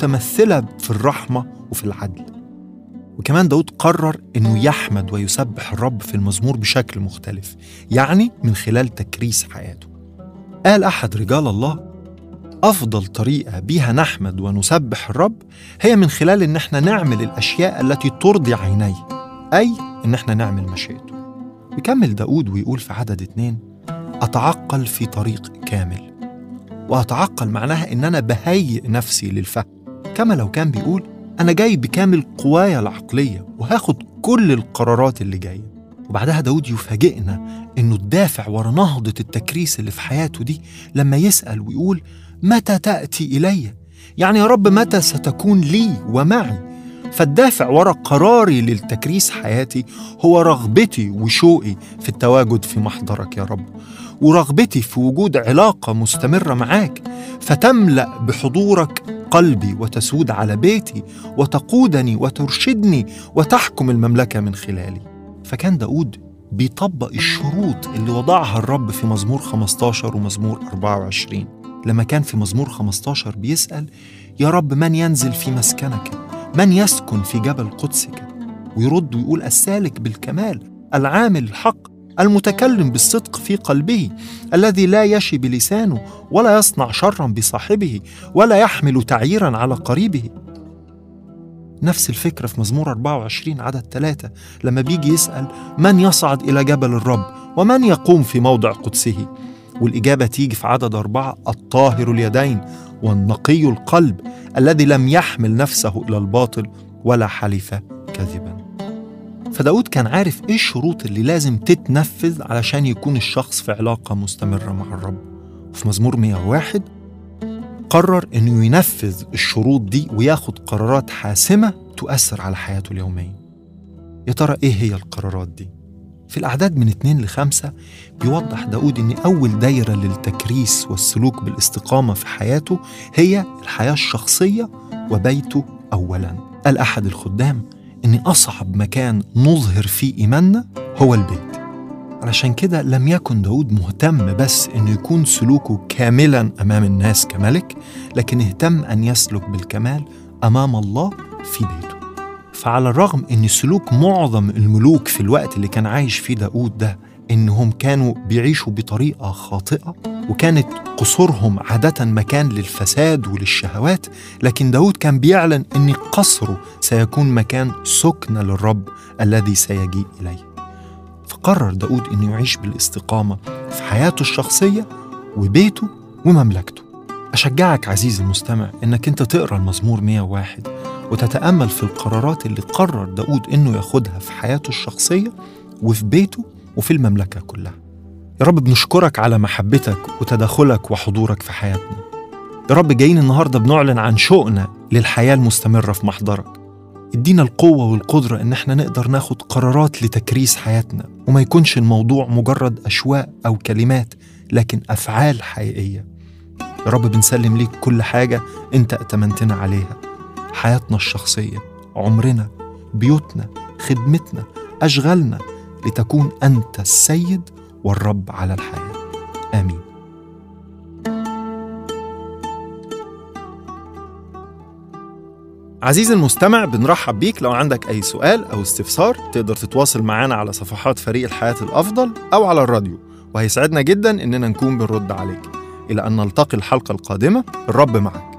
متمثلة في الرحمة وفي العدل وكمان داود قرر أنه يحمد ويسبح الرب في المزمور بشكل مختلف يعني من خلال تكريس حياته قال أحد رجال الله أفضل طريقة بيها نحمد ونسبح الرب هي من خلال إن احنا نعمل الأشياء التي ترضي عينيه أي إن احنا نعمل مشيئته يكمل داود ويقول في عدد اتنين أتعقل في طريق كامل وأتعقل معناها إن أنا بهيئ نفسي للفهم كما لو كان بيقول أنا جاي بكامل قوايا العقلية وهاخد كل القرارات اللي جاية وبعدها داود يفاجئنا إنه الدافع ورا نهضة التكريس اللي في حياته دي لما يسأل ويقول متى تأتي إلي؟ يعني يا رب متى ستكون لي ومعي؟ فالدافع ورا قراري للتكريس حياتي هو رغبتي وشوقي في التواجد في محضرك يا رب ورغبتي في وجود علاقة مستمرة معاك فتملأ بحضورك قلبي وتسود على بيتي وتقودني وترشدني وتحكم المملكة من خلالي فكان داود بيطبق الشروط اللي وضعها الرب في مزمور 15 ومزمور 24 لما كان في مزمور 15 بيسأل يا رب من ينزل في مسكنك من يسكن في جبل قدسك ويرد ويقول السالك بالكمال العامل الحق المتكلم بالصدق في قلبه الذي لا يشي بلسانه ولا يصنع شرا بصاحبه ولا يحمل تعييرا على قريبه نفس الفكرة في مزمور 24 عدد ثلاثة لما بيجي يسأل من يصعد إلى جبل الرب ومن يقوم في موضع قدسه والإجابة تيجي في عدد أربعة الطاهر اليدين والنقي القلب الذي لم يحمل نفسه إلى الباطل ولا حلف كذبا فداود كان عارف إيه الشروط اللي لازم تتنفذ علشان يكون الشخص في علاقة مستمرة مع الرب في مزمور 101 قرر إنه ينفذ الشروط دي وياخد قرارات حاسمة تؤثر على حياته اليومية يا ترى إيه هي القرارات دي؟ في الأعداد من اتنين لخمسة بيوضح داود إن أول دايرة للتكريس والسلوك بالاستقامة في حياته هي الحياة الشخصية وبيته أولا قال أحد الخدام إن أصعب مكان نظهر فيه إيماننا هو البيت علشان كده لم يكن داود مهتم بس إنه يكون سلوكه كاملا أمام الناس كملك لكن اهتم أن يسلك بالكمال أمام الله في بيته فعلى الرغم ان سلوك معظم الملوك في الوقت اللي كان عايش فيه داود ده انهم كانوا بيعيشوا بطريقه خاطئه وكانت قصورهم عاده مكان للفساد وللشهوات لكن داود كان بيعلن ان قصره سيكون مكان سكن للرب الذي سيجيء اليه فقرر داود انه يعيش بالاستقامه في حياته الشخصيه وبيته ومملكته أشجعك عزيزي المستمع إنك أنت تقرأ المزمور 101 وتتأمل في القرارات اللي قرر داود إنه ياخدها في حياته الشخصية وفي بيته وفي المملكة كلها يا رب بنشكرك على محبتك وتدخلك وحضورك في حياتنا يا رب جايين النهاردة بنعلن عن شوقنا للحياة المستمرة في محضرك ادينا القوة والقدرة إن احنا نقدر ناخد قرارات لتكريس حياتنا وما يكونش الموضوع مجرد أشواق أو كلمات لكن أفعال حقيقية يا رب بنسلم ليك كل حاجة أنت ائتمنتنا عليها حياتنا الشخصية عمرنا بيوتنا خدمتنا أشغالنا لتكون أنت السيد والرب على الحياة آمين عزيزي المستمع بنرحب بيك لو عندك أي سؤال أو استفسار تقدر تتواصل معنا على صفحات فريق الحياة الأفضل أو على الراديو وهيسعدنا جدا إننا نكون بنرد عليك إلى أن نلتقي الحلقة القادمة الرب معك